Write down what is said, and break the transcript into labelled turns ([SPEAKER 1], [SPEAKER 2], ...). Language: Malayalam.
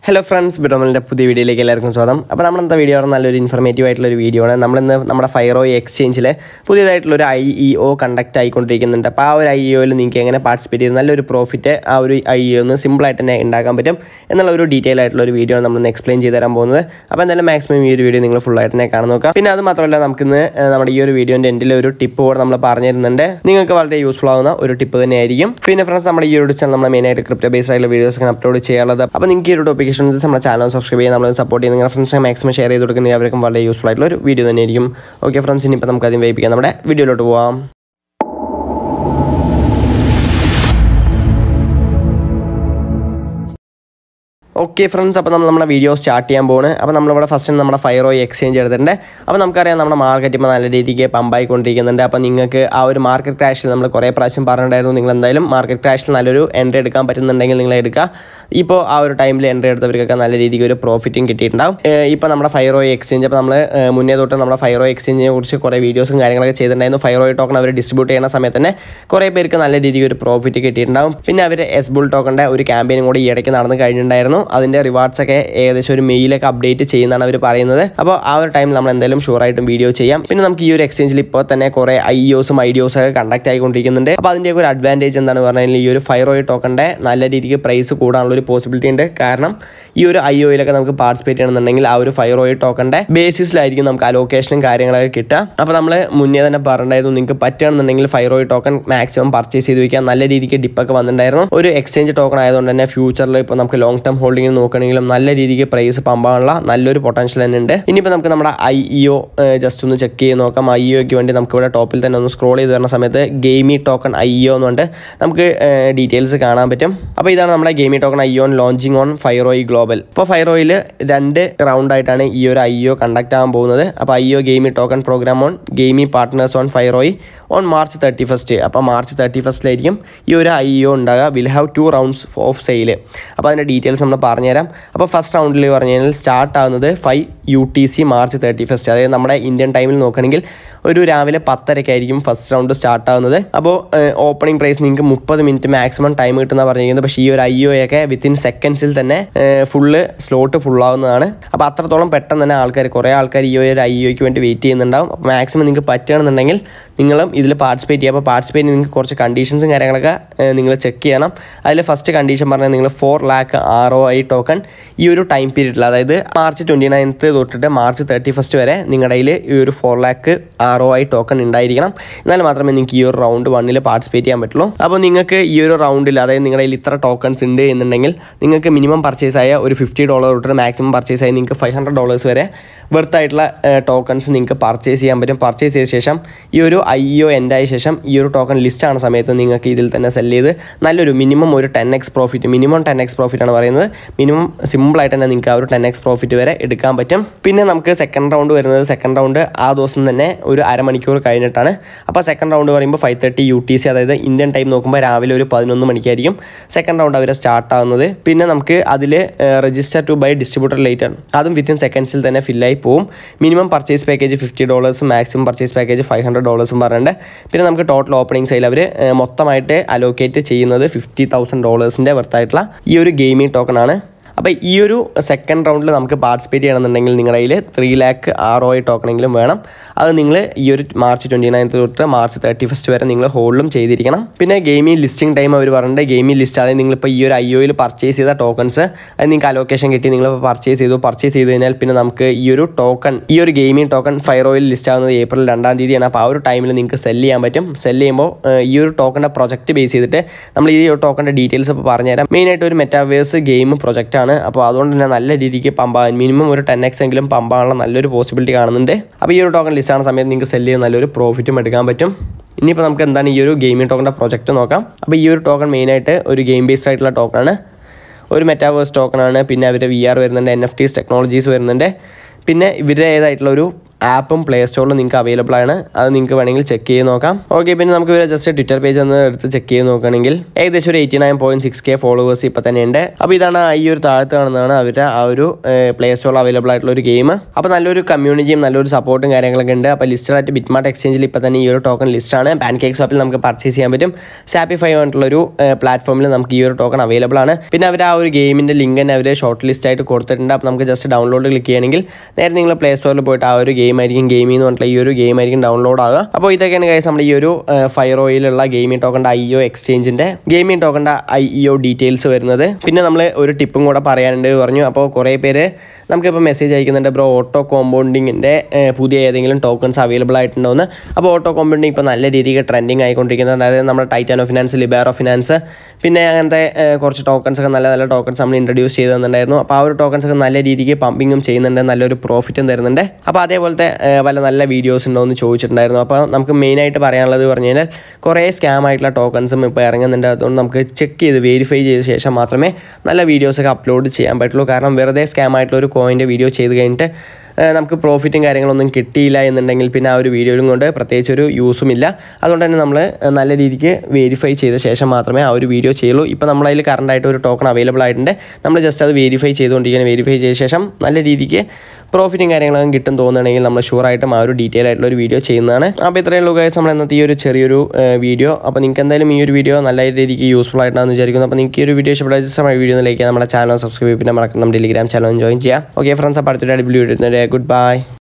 [SPEAKER 1] ഹലോ ഫ്രണ്ട്സ് ബിഡോമലിൻ്റെ പുതിയ വീഡിയോയിലേക്ക് എല്ലാവർക്കും സ്വാഗതം അപ്പോൾ നമ്മൾ എന്താ വീഡിയോ പറഞ്ഞാൽ നല്ലൊരു ഇൻഫർമേറ്റീവ് ആയിട്ടുള്ള ഒരു വീഡിയോ ആണ് നമ്മളിന്ന് നമ്മുടെ ഫൈറോ എക്സ്ചേഞ്ചിൽ പുതിയതായിട്ടുള്ള ഒരു ഐ ഇ ഒ കണ്ടക്ട് ആയിക്കൊണ്ടിരിക്കുന്നുണ്ട് അപ്പോൾ ആ ഒരു ഐ ഇ ഒയിൽ നിങ്ങൾക്ക് എങ്ങനെ പാർട്ടിസിപ്പേറ്റ് ചെയ്ത് നല്ലൊരു പ്രോഫിറ്റ് ആ ഒരു ഐ ഇ ഒന്ന് സിമ്പിളായിട്ട് തന്നെ ഉണ്ടാക്കാൻ പറ്റും എന്നുള്ള ഒരു ഡീറ്റെയിൽ ആയിട്ടുള്ള ഒരു വീഡിയോ ആണ് നമ്മളിന്ന് എക്സ്പ്ലെയിൻ ചെയ്ത് തരാൻ പോകുന്നത് അപ്പോൾ എന്തായാലും മാക്സിമം ഈ ഒരു വീഡിയോ നിങ്ങൾ ഫുൾ ആയിട്ട് തന്നെ കാണാൻ നോക്കാം പിന്നെ അത് മാത്രമല്ല നമുക്കിന്ന് ഏഹ്, നമ്മുടെ ഈ ഒരു വീഡിയോൻ്റെ എൻഡിൽ ഒരു ടിപ്പ് കൂടെ നമ്മൾ പറഞ്ഞു തരുന്നുണ്ട് നിങ്ങൾക്ക് വളരെ യൂസ്ഫുൾ ആവുന്ന ഒരു ടിപ്പ് തന്നെയായിരിക്കും പിന്നെ ഫ്രണ്ട്സ് നമ്മുടെ ഈ ഒരു ചാനൽ നമ്മൾ മെയിനായിട്ട് ക്രിപ്റ്റോ ബേസ്ഡ് ആയിട്ടുള്ള വീഡിയോസ് ഒക്കെ അപ്ലോഡ് ചെയ്യാറുള്ളത് അപ്പോൾ നിങ്ങൾക്ക് ഈ ഒരു ടോപ്പിക് ഇഷ്ടം നമ്മുടെ ചാനൽ സബ്സ്ക്രൈബ് ചെയ്യാൻ നമ്മൾ സപ്പോർട്ട് ചെയ്യുന്ന നിങ്ങളുടെ ഫ്രണ്ട്സ് മാക്സിമം ഷെയർ ചെയ്ത് കൊടുക്കുന്നത് അവർക്കും വളരെ യൂസ്ഫുൾ ആയിട്ടുള്ള ഒരു വീഡിയോ തന്നെയായിരിക്കും ഓക്കെ ഫ്രണ്ട്സ് ഇനിയിപ്പോൾ നമുക്ക് ആദ്യം വൈപ്പിക്കാം നമ്മുടെ വീഡിയോയിലോട്ട് പോവാം ഓക്കെ ഫ്രണ്ട്സ് അപ്പോൾ നമ്മൾ നമ്മുടെ വീഡിയോ സ്റ്റാർട്ട് ചെയ്യാൻ പോകുന്നത് അപ്പോൾ നമ്മളിവിടെ ഫസ്റ്റ് നമ്മുടെ ഫയറോ എക്സ്ചേഞ്ച് എടുത്തിട്ടുണ്ട് അപ്പോൾ നമുക്കറിയാം നമ്മുടെ മാർക്കറ്റ് ഇപ്പോൾ നല്ല രീതിക്ക് പമ്പായിക്കൊണ്ടിരിക്കുന്നുണ്ട് അപ്പോൾ നിങ്ങൾക്ക് ആ ഒരു മാർക്കറ്റ് ക്രാഷിൽ നമ്മൾ കുറേ പ്രാവശ്യം പറഞ്ഞിട്ടുണ്ടായിരുന്നു നിങ്ങൾ എന്തായാലും മാർക്കറ്റ് ക്രാഷിൽ നല്ലൊരു എൻട്രി എടുക്കാൻ പറ്റുന്നുണ്ടെങ്കിൽ നിങ്ങൾ എടുക്കുക ഇപ്പോൾ ആ ഒരു ടൈമിൽ എൻട്രി എടുത്തവർക്കൊക്കെ നല്ല രീതിക്ക് ഒരു പ്രോഫിറ്റും കിട്ടിയിട്ടുണ്ടാവും ഏഹ് ഇപ്പോൾ നമ്മുടെ ഫയറോ എക്സ്ചേഞ്ച് അപ്പോൾ നമ്മൾ ഏഹ് മുന്നേ തൊട്ട് നമ്മുടെ ഫയറോ എക്സ്ചേഞ്ചിനെ കുറിച്ച് കുറേ വീഡിയോസും കാര്യങ്ങളൊക്കെ ചെയ്തിട്ടുണ്ടായിരുന്നു ഫയറോ ടോക്കൺ അവർ ഡിസ്ട്രിബ്യൂട്ട് ചെയ്യുന്ന സമയത്ത് തന്നെ കുറേ പേർക്ക് നല്ല രീതിക്ക് ഒരു പ്രോഫിറ്റ് കിട്ടിയിട്ടുണ്ടാവും പിന്നെ അവർ എസ് ബുൾ ടോക്കണിൻ്റെ ഒരു ക്യാമ്പയിനും കൂടി ഈ ഇടയ്ക്ക് നടന്ന് കഴിഞ്ഞിട്ടുണ്ടായിരുന്നു അതിൻ്റെ റിവാർഡ്സ് ഒക്കെ ഏകദേശം ഒരു മെയിലൊക്കെ അപ്ഡേറ്റ് ചെയ്യുന്നതാണ് അവർ പറയുന്നത് അപ്പോൾ ആ ഒരു ടൈമിൽ നമ്മൾ എന്തായാലും ഷുവർ ആയിട്ടും വീഡിയോ ചെയ്യാം പിന്നെ നമുക്ക് ഈ ഒരു എക്സ്ചേഞ്ചിൽ ഇപ്പോൾ തന്നെ കുറേ ഐ ഒസും ഐ ഡിയോസും ഒക്കെ കണ്ടക്ട് ആയിക്കൊണ്ടിരിക്കുന്നുണ്ട് അപ്പോൾ അതിൻ്റെയൊക്കെ ഒരു അഡ്വാൻറ്റേജ് എന്താണെന്ന് പറഞ്ഞാൽ ഈ ഒരു ഫൈറോയി ടോക്കണിൻ്റെ നല്ല രീതിക്ക് പ്രൈസ് കൂടാനുള്ള ഒരു പോസിബിലിറ്റി ഉണ്ട് കാരണം ഈ ഒരു ഐ ഒയിലൊക്കെ നമുക്ക് പാർട്ടിസിപ്പേറ്റ് ചെയ്യണമെന്നുണ്ടെങ്കിൽ ആ ഒരു ഫൈറോയി ടോക്കണിൻ്റെ ബേസിസിലായിരിക്കും നമുക്ക് അലോക്കേഷനും കാര്യങ്ങളൊക്കെ കിട്ടുക അപ്പോൾ നമ്മൾ മുന്നേ തന്നെ പറഞ്ഞിട്ടുണ്ടായിരുന്നു നിങ്ങൾക്ക് പറ്റുകയാണെന്നുണ്ടെങ്കിൽ ഫൈറോയി ടോക്കൺ മാക്സിമം പർച്ചേസ് ചെയ്ത് വയ്ക്കാൻ നല്ല രീതിക്ക് ഡിപ്പൊക്കെ വന്നിട്ടുണ്ടായിരുന്നു ഒരു എക്സ്ചേഞ്ച് ടോക്കൺ ആയതുകൊണ്ട് തന്നെ ഫ്യൂച്ചറിൽ ഇപ്പോൾ നമുക്ക് ലോങ് ടേം ഹോൾഡിംഗ് നോക്കുകയാണെങ്കിലും നല്ല രീതിക്ക് പ്രൈസ് പമ്പാനുള്ള നല്ലൊരു പൊട്ടൻഷ്യൽ തന്നെ ഉണ്ട് ഇനിയിപ്പോൾ നമുക്ക് നമ്മുടെ ഐ ഇ ഒ ജസ്റ്റ് ഒന്ന് ചെക്ക് ചെയ്ത് നോക്കാം ഐ ഒക്ക് വേണ്ടി നമുക്ക് ഇവിടെ ടോപ്പിൽ തന്നെ ഒന്ന് സ്ക്രോൾ ചെയ്ത് വരുന്ന സമയത്ത് ഗെയിമി ടോക്കൺ ഐ ഒ എന്നുണ്ട് നമുക്ക് ഡീറ്റെയിൽസ് കാണാൻ പറ്റും അപ്പോൾ ഇതാണ് നമ്മുടെ Gamee token I on launching on ഫൈറോയി ഗ്ലോബൽ ഇപ്പോൾ ഫൈറോയിൽ രണ്ട് റൗണ്ട് ആയിട്ടാണ് ഈ ഒരു ഐ ഒ കണ്ടക്ട് ആകാൻ പോകുന്നത് അപ്പോൾ I O Gamee token program on Gamee partners on ഫൈറോയി ഓൺ മാർച്ച് തേർട്ടി ഫസ്റ്റ് അപ്പോൾ മാർച്ച് തേർട്ടി ഫസ്റ്റിലായിരിക്കും ഈ ഒരു ഐ ഒ ഉണ്ടാകുക will have two rounds of sale അപ്പോൾ അതിൻ്റെ ഡീറ്റെയിൽസ് നമ്മൾ പറഞ്ഞുതരാം അപ്പോൾ ഫസ്റ്റ് റൗണ്ടിൽ പറഞ്ഞു കഴിഞ്ഞാൽ സ്റ്റാർട്ട് ആകുന്നത് five U T C March thirty first അതായത് നമ്മുടെ ഇന്ത്യൻ ടൈമിൽ നോക്കുകയാണെങ്കിൽ ഒരു രാവിലെ പത്തരയ്ക്കായിരിക്കും ഫസ്റ്റ് റൗണ്ട് സ്റ്റാർട്ട് ആകുന്നത് അപ്പോൾ ഓപ്പണിംഗ് പ്രൈസ് നിങ്ങൾക്ക് മുപ്പത് മിനിറ്റ് മാക്സിമം ടൈം കിട്ടുന്ന പറഞ്ഞിരിക്കുന്നത് പക്ഷേ ഈ ഒരു ഐ ഒ ഒക്കെ വിത്തിൻ സെക്കൻഡ്സിൽ തന്നെ ഫുള്ള് സ്ലോട്ട് ഫുള്ളാവുന്നതാണ് അപ്പോൾ അത്രത്തോളം പെട്ടെന്ന് തന്നെ ആൾക്കാർ കുറേ ആൾക്കാർ ഈ ഒരു ഐ ഒക്ക് വേണ്ടി വെയിറ്റ് ചെയ്യുന്നുണ്ടാവും അപ്പോൾ മാക്സിമം നിങ്ങൾക്ക് പറ്റുകയാണെന്നുണ്ടെങ്കിൽ നിങ്ങളും ഇതിൽ പാർട്ടിസിപ്പേറ്റ് ചെയ്യുക അപ്പോൾ പാർട്ടിസിപ്പേറ്റ് നിങ്ങൾക്ക് കുറച്ച് കണ്ടീഷൻസും കാര്യങ്ങളൊക്കെ നിങ്ങൾ ചെക്ക് ചെയ്യണം അതിൽ ഫസ്റ്റ് കണ്ടീഷൻ പറഞ്ഞാൽ നിങ്ങൾ four lakh R O I token ഈ ഒരു ടൈം പീരീഡിൽ അതായത് മാർച്ച് ട്വൻറ്റി നയൻത്ത് തൊട്ടിട്ട് മാർച്ച് തേർട്ടി ഫസ്റ്റ് വരെ നിങ്ങളുടെ കയ്യിൽ ഈ ഒരു four lakh R O I token ഉണ്ടായിരിക്കണം എന്നാൽ മാത്രമേ നിങ്ങൾക്ക് ഈ ഒരു റൗണ്ട് വണ്ണിൽ പാർട്ടിസിപ്പേറ്റ് ചെയ്യാൻ പറ്റുള്ളൂ അപ്പോൾ നിങ്ങൾക്ക് ഈ ഒരു റൗണ്ടിൽ അതായത് നിങ്ങളുടെ കയ്യിൽ ഇത്ര ടോക്കൺസ് ഉണ്ട് എന്നുണ്ടെങ്കിൽ നിങ്ങൾക്ക് മിനിമം പർച്ചേസ് ആയ ഒരു ഫിഫ്റ്റി ഡോളർ തൊട്ട് മാക്സിമം പർച്ചേസ് ആയി നിങ്ങൾക്ക് ഫൈവ് ഹൺഡ്രഡ് ഡോളേഴ്സ് വരെ വെർത്ത് ആയിട്ടുള്ള ടോക്കൺസ് നിങ്ങൾക്ക് പർച്ചേസ് ചെയ്യാൻ പറ്റും പർച്ചേസ് ചെയ്ത ശേഷം ഈ ഒരു ഐ ഒ എൻഡ് ആയ ശേഷം ഈ ഒരു ടോക്കൺ ലിസ്റ്റ് ആണ് സമയത്ത് നിങ്ങൾക്ക് ഇതിൽ തന്നെ സെല് ചെയ്ത് നല്ലൊരു മിനിമം ഒരു ten X profit minimum ten X profit ആണ് പറയുന്നത് മിനിമം സിമ്പിളായിട്ട് തന്നെ നിങ്ങൾക്ക് ആ ഒരു ടെൻ എക്സ് പ്രോഫിറ്റ് വരെ എടുക്കാൻ പറ്റും പിന്നെ നമുക്ക് സെക്കൻഡ് റൗണ്ട് വരുന്നത് സെക്കൻഡ് റൗണ്ട് ആ ദിവസം തന്നെ ഒരു അരമണിക്കൂർ കഴിഞ്ഞിട്ടാണ് അപ്പോൾ സെക്കൻഡ് റൗണ്ട് പറയുമ്പോൾ ഫൈവ് തേർട്ടി യു ടി സി അതായത് ഇന്ത്യൻ ടൈം നോക്കുമ്പോൾ രാവിലെ ഒരു പതിനൊന്ന് മണിക്കായിരിക്കും സെക്കൻഡ് റൗണ്ട് അവർ സ്റ്റാർട്ട് ആകുന്നത് പിന്നെ നമുക്ക് അതിൽ register to buy distributor later അതും വിത്തിൻ സെക്കൻഡ്സിൽ തന്നെ ഫില്ലായി പോകും മിനിമം പർച്ചേസ് പാക്കേജ് ഫിഫ്റ്റി ഡോളേഴ്സും maximum purchase package five hundred ഡോളേഴ്സും പറഞ്ഞിട്ടുണ്ട് പിന്നെ നമുക്ക് ടോട്ടൽ ഓപ്പണിംഗ് സെയിൽ അവർ മൊത്തമായിട്ട് അലോക്കേറ്റ് ചെയ്യുന്നത് ഫിഫ്റ്റി തൗസൻഡ് ഡോളേഴ്സിൻ്റെ വർത്തായിട്ടുള്ള ഈ ഒരു ഗെയിമിംഗ് ടോക്കൺ ആണ് അപ്പോൾ ഈ ഒരു സെക്കൻഡ് റൗണ്ടിൽ നമുക്ക് പാർട്ടിസിപ്പേറ്റ് ചെയ്യണമെന്നുണ്ടെങ്കിൽ നിങ്ങളുടെ കയ്യിൽ three lakh R O I ടോക്കണെങ്കിലും വേണം അത് നിങ്ങൾ ഈ ഒരു മാർച്ച് ട്വൻറ്റി നയൻത്ത് തൊട്ട് മാർച്ച് തേർട്ടി ഫസ്റ്റ് വരെ നിങ്ങൾ ഹോൾഡും ചെയ്തിരിക്കണം പിന്നെ ഗെയിമിംഗ് ലിസ്റ്റിംഗ് ടൈം അവർ പറഞ്ഞിട്ട് ഗെയിമിംഗ് ലിസ്റ്റ് അതായത് നിങ്ങളിപ്പോൾ ഈ ഒരു ഐ ഒയിൽ പർച്ചേസ് ചെയ്ത ടോക്കൺസ് അത് നിങ്ങൾക്ക് അലോക്കേഷൻ കിട്ടി നിങ്ങൾ പർച്ചേസ് ചെയ്തു പർച്ചേസ് ചെയ്ത് കഴിഞ്ഞാൽ പിന്നെ നമുക്ക് ഈ ഒരു ടോക്കൺ ഈ ഒരു ഗെയിമിംഗ് ടോക്കൺ ഫൈറോയിൽ ലിസ്റ്റ് ആവുന്നത് ഏപ്രിൽ രണ്ടാം തീയതിയാണ് അപ്പോൾ ആ ഒരു ടൈമിൽ നിങ്ങൾക്ക് സെല് ചെയ്യാൻ പറ്റും സെല് ചെയ്യുമ്പോൾ ഈ ഒരു ടോക്കണിൻ്റെ പ്രൊജക്റ്റ് ബേസ് ചെയ്തിട്ട് നമ്മൾ ഈ ഒരു ടോക്കണിൻ്റെ ഡീറ്റെയിൽസ് ഇപ്പോൾ പറഞ്ഞുതരാം മെയിനായിട്ട് ഒരു മെറ്റാവേഴ്സ് ഗെയിം പ്രൊജക്റ്റ് ആണ് അപ്പോൾ അതുകൊണ്ട് തന്നെ നല്ല രീതിക്ക് പമ്പാൻ മിനിമം ഒരു ടെൻ എക്സ് എങ്കിലും പമ്പാനുള്ള നല്ലൊരു പോസിബിലിറ്റി കാണുന്നുണ്ട് അപ്പോൾ ഈ ഒരു ടോക്കൺ ലിസ്റ്റ് ആണ് സമയത്ത് നിങ്ങൾക്ക് സെല് ചെയ്ത് നല്ലൊരു പ്രോഫിറ്റും എടുക്കാൻ പറ്റും ഇനിയിപ്പോൾ നമുക്ക് എന്താണ് ഈ ഒരു ഗെയിമിംഗ് ടോക്കണിൻ്റെ പ്രൊജക്റ്റ് നോക്കാം അപ്പോൾ ഈ ഒരു ടോക്കൺ മെയിനായിട്ട് ഒരു ഗെയിം ബേസ്ഡ് ആയിട്ടുള്ള ടോക്കണാണ് ഒരു മെറ്റാവേഴ്സ് ടോക്കണാണ് പിന്നെ അവരുടെ വി ആർ വരുന്നുണ്ട് എൻ എഫ് ടീസ് ടെക്നോളജീസ് വരുന്നുണ്ട് പിന്നെ ഇവരുടെ ഏതായിട്ടുള്ള ഒരു ആപ്പും പ്ലേ സ്റ്റോറിൽ നിങ്ങൾക്ക് അവൈലബിൾ ആണ് അത് നിങ്ങൾക്ക് വേണമെങ്കിൽ ചെക്ക് ചെയ്ത് നോക്കാം ഓക്കെ പിന്നെ നമുക്ക് ഇവരെ ജസ്റ്റ് ട്വിറ്റർ പേജ് ഒന്ന് എടുത്ത് ചെക്ക് ചെയ്ത് നോക്കുകയാണെങ്കിൽ ഏകദേശം ഒരു eighty nine point six K followers ഇപ്പം തന്നെ ഉണ്ട് അപ്പോൾ ഇതാണ് ഈ ഒരു താഴത്ത് കാണുന്നതാണ് അവരുടെ ആ ഒരു പ്ലേ സ്റ്റോറിൽ അവൈലബിൾ ആയിട്ടുള്ള ഒരു ഗെയിം അപ്പോൾ നല്ലൊരു കമ്മ്യൂണിറ്റിയും നല്ലൊരു സപ്പോർട്ടും കാര്യങ്ങളൊക്കെ ഉണ്ട് അപ്പോൾ ലിസ്റ്റഡ് ആയിട്ട് ബിറ്റ്മാർട്ട് എക്സ്ചേഞ്ചിൽ ഇപ്പോൾ തന്നെ ഈ ഒരു ടോക്കൺ ലിസ്റ്റാണ് പാൻ കേക്ക് ഷോപ്പിൽ നമുക്ക് പർച്ചേസ് ചെയ്യാൻ പറ്റും സാപ്പിഫൈ ആയിട്ടുള്ളൊരു പ്ലാറ്റ്ഫോമിൽ നമുക്ക് ഈ ഒരു ടോക്കൺ അവൈലബിൾ ആണ് പിന്നെ അവർ ആ ഒരു ഗെയിമിൻ്റെ ലിങ്ക് തന്നെ അവർ ഷോർട്ട് ലിസ്റ്റ് ആയിട്ട് കൊടുത്തിട്ടുണ്ട് അപ്പോൾ നമുക്ക് ജസ്റ്റ് ഡൗൺലോഡ് ക്ലിക്ക് ചെയ്യണമെങ്കിൽ നേരെ നിങ്ങൾ പ്ലേ സ്റ്റോറിൽ പോയിട്ട് ആ ഒരു ഗെയിം ആയിരിക്കും ഗെയിം എന്ന് പറഞ്ഞിട്ടുള്ള ഈ ഒരു ഗെയിം ആയിരിക്കും ഡൗൺലോഡ് ആകുക അപ്പോൾ ഇതൊക്കെയാണ് guys നമ്മുടെ ഈ ഒരു ഫയറോയിലുള്ള ഗെയിമിംഗ് ടോക്കണ്ട ഐ ഒ എക്സ്ചേഞ്ചിൻ്റെ ഗെയിമിംഗ് ടോക്കണ്ട ഐ ഇ ഒ ഡീറ്റെയിൽസ് വരുന്നത് പിന്നെ നമ്മൾ ഒരു ടിപ്പും കൂടെ പറയാനുണ്ട് പറഞ്ഞു അപ്പോൾ കുറേ പേര് നമുക്കിപ്പോൾ മെസ്സേജ് അയക്കുന്നുണ്ട് ബ്രോ ഓട്ടോ കോമ്പൗണ്ടിങ്ങിൻ്റെ പുതിയ ഏതെങ്കിലും ടോക്കൺസ് അവൈലബിൾ ആയിട്ടുണ്ടോയെന്ന് അപ്പോൾ ഓട്ടോ കോമ്പൗണ്ടിങ് ഇപ്പോൾ നല്ല രീതിക്ക് ട്രെൻഡിങ് ആയിക്കൊണ്ടിരിക്കുന്നത് അതായത് നമ്മുടെ ടൈറ്റാനോ ഫിനാൻസ് ലിബാറോ ഫിനാൻസ് പിന്നെ അങ്ങനത്തെ ഏഹ്, കുറച്ച് ടോക്കൺസ് ഒക്കെ നല്ല നല്ല ടോക്കൺസ് നമ്മൾ ഇൻട്രൊഡ്യൂസ് ചെയ്ത് തന്നിട്ടുണ്ടായിരുന്നു അപ്പോൾ ആ ഒരു ടോക്കൺസ് ഒക്കെ നല്ല രീതിക്ക് പമ്പിങ്ങും ചെയ്യുന്നുണ്ട് നല്ലൊരു പ്രോഫിറ്റും തരുന്നുണ്ട് അപ്പോൾ അതേപോലത്തെ ഏഹ്, വല്ല നല്ല വീഡിയോസ് ഉണ്ടോ എന്ന് ചോദിച്ചിട്ടുണ്ടായിരുന്നു അപ്പോൾ നമുക്ക് മെയിനായിട്ട് പറയാനുള്ളത് പറഞ്ഞു കഴിഞ്ഞാൽ കുറേ സ്കാം ആയിട്ടുള്ള ടോക്കൺസും ഇപ്പോൾ ഇറങ്ങുന്നുണ്ട് അതുകൊണ്ട് നമുക്ക് ചെക്ക് ചെയ്ത് വെരിഫൈ ചെയ്ത ശേഷം മാത്രമേ നല്ല വീഡിയോസൊക്കെ അപ്ലോഡ് ചെയ്യാൻ പറ്റുള്ളൂ കാരണം വെറുതെ സ്കാം ആയിട്ടുള്ള ഒരു കോയിൻ്റെ വീഡിയോ ചെയ്ത് കഴിഞ്ഞിട്ട് ഏഹ് നമുക്ക് പ്രോഫിറ്റും കാര്യങ്ങളൊന്നും കിട്ടിയില്ല എന്നുണ്ടെങ്കിൽ പിന്നെ ആ ഒരു വീഡിയോയിലും കൊണ്ട് പ്രത്യേകിച്ച് ഒരു യൂസും ഇല്ല അതുകൊണ്ട് തന്നെ നമ്മൾ നല്ല രീതിക്ക് വെരിഫൈ ചെയ്ത ശേഷം മാത്രമേ ആ ഒരു വീഡിയോ ചെയ്യുള്ളൂ ഇപ്പോൾ നമ്മളതിൽ കറണ്ടായിട്ട് ഒരു ടോക്കൺ അവൈലബിൾ ആയിട്ടുണ്ട് നമ്മൾ ജസ്റ്റ് അത് വെരിഫൈ ചെയ്തുകൊണ്ടിരിക്കുകയാണ് വെരിഫൈ ചെയ്ത ശേഷം നല്ല രീതിക്ക് പ്രോഫിറ്റും കാര്യങ്ങളൊക്കെ കിട്ടും തോന്നുകയാണെങ്കിൽ നമ്മൾ ഷുവറായിട്ടും ആ ഒരു ഡീറ്റെയിൽ ആയിട്ടുള്ള ഒരു വീഡിയോ ചെയ്യുന്നതാണ് അപ്പോൾ ഇത്രയേ ഉള്ളൂ ഗൈസ് നമ്മൾ ഇന്നത്തെ ഈ ഒരു ചെറിയൊരു വീഡിയോ അപ്പോൾ നിങ്ങൾക്ക് എന്തായാലും ഈ ഒരു വീഡിയോ നല്ല രീതിക്ക് യൂസ്ഫുൾ ആയിട്ടാണെന്ന് വിചാരിക്കുന്നു അപ്പോൾ നിങ്ങൾക്ക് ഈ ഒരു വീഡിയോ ഇഷ്ടപ്പെട്ട ജസ്റ്റ് വീഡിയോ ലൈക്ക് നമ്മുടെ ചാനൽ സബ്സ്ക്രൈബ് പിന്നെ മറക്കാം നമ്മുടെ ടെലിഗ്രാം ചാനൽ ജോയിൻ ചെയ്യാം ഓക്കെ ഫ്രണ്ട്സ് അപ്പോൾ അടുത്തൊരു അടിപൊളി വീഡിയോ ഗുഡ് ബൈ